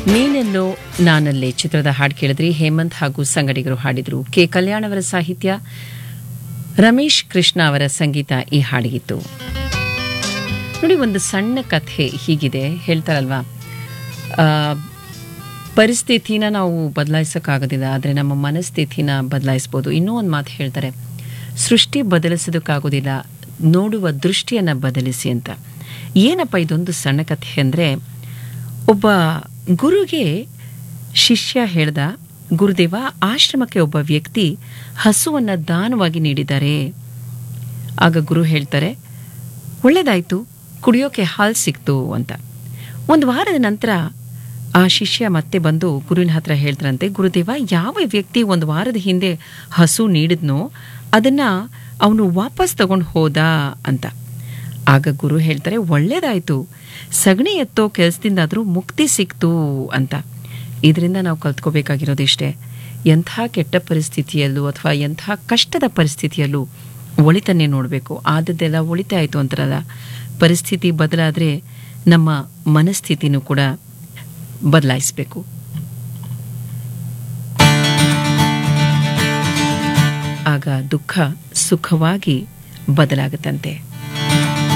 ನೀನೆಲ್ಲೋ ನಾನಲ್ಲೇ ಚಿತ್ರದ ಹಾಡು ಕೇಳಿದ್ರಿ ಹೇಮಂತ್ ಹಾಗೂ ಸಂಗಡಿಗರು ಹಾಡಿದ್ರು ಕೆ ಕಲ್ಯಾಣ್ ಅವರ ಸಾಹಿತ್ಯ ರಮೇಶ್ ಕೃಷ್ಣ ಅವರ ಸಂಗೀತ ಈ ಹಾಡಿಗಿತ್ತು ನೋಡಿ ಒಂದು ಸಣ್ಣ ಕಥೆ ಹೀಗಿದೆ ಹೇಳ್ತಾರಲ್ವಾ ಆ, ಪರಿಸ್ಥಿತಿನ ನಾವು ಬದಲಾಯಿಸೋಕ್ಕಾಗೋದಿಲ್ಲ ಆದರೆ ನಮ್ಮ ಮನಸ್ಥಿತಿನ ಬದಲಾಯಿಸ್ಬೋದು ಇನ್ನೂ ಒಂದು ಮಾತು ಹೇಳ್ತಾರೆ ಸೃಷ್ಟಿ ಬದಲಿಸೋದಕ್ಕಾಗೋದಿಲ್ಲ ನೋಡುವ ದೃಷ್ಟಿಯನ್ನು ಬದಲಿಸಿ ಅಂತ ಏನಪ್ಪ ಇದೊಂದು ಸಣ್ಣ ಕಥೆ ಅಂದರೆ ಒಬ್ಬ ಗುರುಗೆ ಶಿಷ್ಯ ಹೇಳ್ದ ಗುರುದೇವ ಆಶ್ರಮಕ್ಕೆ ಒಬ್ಬ ವ್ಯಕ್ತಿ ಹಸುವನ್ನು ದಾನವಾಗಿ ನೀಡಿದ್ದಾರೆ ಆಗ ಗುರು ಹೇಳ್ತಾರೆ ಒಳ್ಳೇದಾಯ್ತು ಕುಡಿಯೋಕೆ ಹಾಲು ಸಿಕ್ತು ಅಂತ ಒಂದು ವಾರದ ನಂತರ ಆ ಶಿಷ್ಯ ಮತ್ತೆ ಬಂದು ಗುರುವಿನ ಹತ್ರ ಹೇಳ್ತಾರಂತೆ ಗುರುದೇವ ಯಾವ ವ್ಯಕ್ತಿ ಒಂದು ವಾರದ ಹಿಂದೆ ಹಸು ನೀಡಿದ್ನೋ ಅದನ್ನ ಅವನು ವಾಪಸ್ ತಗೊಂಡು ಹೋದ ಅಂತ ಆಗ ಗುರು ಹೇಳ್ತಾರೆ ಒಳ್ಳೇದಾಯ್ತು ಸಗಣಿ ಎತ್ತೋ ಕೆಲಸದಿಂದಾದರೂ ಮುಕ್ತಿ ಸಿಕ್ತು ಅಂತ ಇದರಿಂದ ನಾವು ಕಲ್ತ್ಕೋಬೇಕಾಗಿರೋದು ಇಷ್ಟೇ ಎಂಥ ಕೆಟ್ಟ ಪರಿಸ್ಥಿತಿಯಲ್ಲೂ ಅಥವಾ ಎಂಥ ಕಷ್ಟದ ಪರಿಸ್ಥಿತಿಯಲ್ಲೂ ಒಳಿತನ್ನೇ ನೋಡಬೇಕು ಆದದ್ದೆಲ್ಲ ಒಳಿತೆ ಆಯಿತು ಅಂತಾರಲ್ಲ ಪರಿಸ್ಥಿತಿ ಬದಲಾದರೆ ನಮ್ಮ ಮನಸ್ಥಿತಿನೂ ಕೂಡ ಬದಲಾಯಿಸಬೇಕು ಆಗ ದುಃಖ ಸುಖವಾಗಿ ಬದಲಾಗುತ್ತಂತೆ